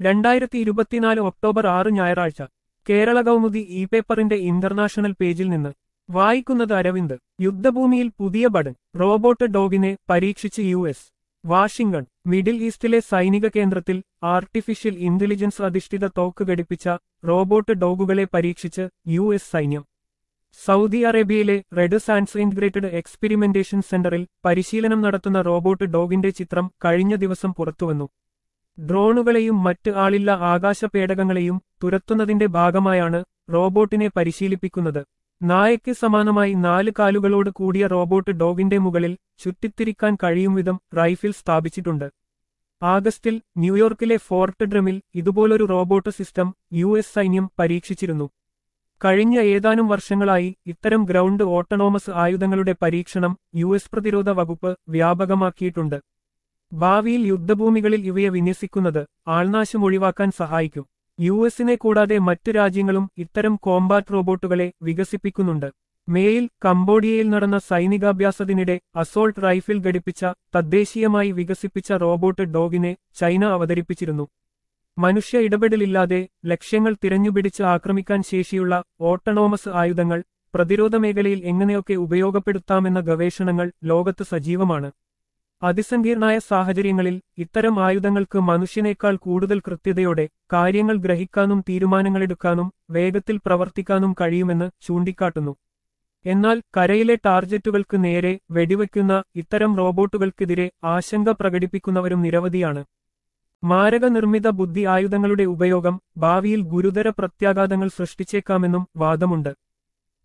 രണ്ടായിരത്തി ഇരുപത്തിനാല് ഒക്ടോബർ ആറ് ഞായറാഴ്ച കേരള കൗമുദി ഇ പേപ്പറിന്റെ ഇന്റർനാഷണൽ പേജിൽ നിന്ന് വായിക്കുന്നത് അരവിന്ദ് യുദ്ധഭൂമിയിൽ പുതിയ ബടൻ റോബോട്ട് ഡോഗിനെ പരീക്ഷിച്ച് യു എസ് വാഷിംഗ്ടൺ മിഡിൽ ഈസ്റ്റിലെ സൈനിക കേന്ദ്രത്തിൽ ആർട്ടിഫിഷ്യൽ ഇന്റലിജൻസ് അധിഷ്ഠിത തോക്ക് ഘടിപ്പിച്ച റോബോട്ട് ഡോഗുകളെ പരീക്ഷിച്ച് യു എസ് സൈന്യം സൗദി അറേബ്യയിലെ റെഡ് സാൻസ് ഇന്റഗ്രേറ്റഡ് എക്സ്പെരിമെന്റേഷൻ സെന്ററിൽ പരിശീലനം നടത്തുന്ന റോബോട്ട് ഡോഗിന്റെ ചിത്രം കഴിഞ്ഞ ദിവസം പുറത്തുവന്നു ഡ്രോണുകളെയും മറ്റ് ആളില്ല ആകാശ പേടകങ്ങളെയും തുരത്തുന്നതിന്റെ ഭാഗമായാണ് റോബോട്ടിനെ പരിശീലിപ്പിക്കുന്നത് നായയ്ക്ക് സമാനമായി നാല് കാലുകളോട് കൂടിയ റോബോട്ട് ഡോഗിന്റെ മുകളിൽ ചുറ്റിത്തിരിക്കാൻ കഴിയും വിധം റൈഫിൽ സ്ഥാപിച്ചിട്ടുണ്ട് ആഗസ്റ്റിൽ ന്യൂയോർക്കിലെ ഫോർട്ട് ഡ്രമിൽ ഇതുപോലൊരു റോബോട്ട് സിസ്റ്റം യു എസ് സൈന്യം പരീക്ഷിച്ചിരുന്നു കഴിഞ്ഞ ഏതാനും വർഷങ്ങളായി ഇത്തരം ഗ്രൗണ്ട് ഓട്ടോണോമസ് ആയുധങ്ങളുടെ പരീക്ഷണം യു എസ് പ്രതിരോധ വകുപ്പ് വ്യാപകമാക്കിയിട്ടുണ്ട് ഭാവിയിൽ യുദ്ധഭൂമികളിൽ ഇവയെ വിന്യസിക്കുന്നത് ആൾനാശം ഒഴിവാക്കാൻ സഹായിക്കും യു എസിനെ കൂടാതെ മറ്റു രാജ്യങ്ങളും ഇത്തരം കോമ്പാറ്റ് റോബോട്ടുകളെ വികസിപ്പിക്കുന്നുണ്ട് മേയിൽ കംബോഡിയയിൽ നടന്ന സൈനികാഭ്യാസത്തിനിടെ അസോൾട്ട് റൈഫിൽ ഘടിപ്പിച്ച തദ്ദേശീയമായി വികസിപ്പിച്ച റോബോട്ട് ഡോഗിനെ ചൈന അവതരിപ്പിച്ചിരുന്നു മനുഷ്യ ഇടപെടലില്ലാതെ ലക്ഷ്യങ്ങൾ തിരഞ്ഞുപിടിച്ച് ആക്രമിക്കാൻ ശേഷിയുള്ള ഓട്ടോണോമസ് ആയുധങ്ങൾ പ്രതിരോധ മേഖലയിൽ എങ്ങനെയൊക്കെ ഉപയോഗപ്പെടുത്താമെന്ന ഗവേഷണങ്ങൾ ലോകത്ത് സജീവമാണ് അതിസങ്കീർണായ സാഹചര്യങ്ങളിൽ ഇത്തരം ആയുധങ്ങൾക്ക് മനുഷ്യനേക്കാൾ കൂടുതൽ കൃത്യതയോടെ കാര്യങ്ങൾ ഗ്രഹിക്കാനും തീരുമാനങ്ങളെടുക്കാനും വേഗത്തിൽ പ്രവർത്തിക്കാനും കഴിയുമെന്ന് ചൂണ്ടിക്കാട്ടുന്നു എന്നാൽ കരയിലെ ടാർജറ്റുകൾക്ക് നേരെ വെടിവെക്കുന്ന ഇത്തരം റോബോട്ടുകൾക്കെതിരെ ആശങ്ക പ്രകടിപ്പിക്കുന്നവരും നിരവധിയാണ് മാരക നിർമ്മിത ബുദ്ധി ആയുധങ്ങളുടെ ഉപയോഗം ഭാവിയിൽ ഗുരുതര പ്രത്യാഘാതങ്ങൾ സൃഷ്ടിച്ചേക്കാമെന്നും വാദമുണ്ട്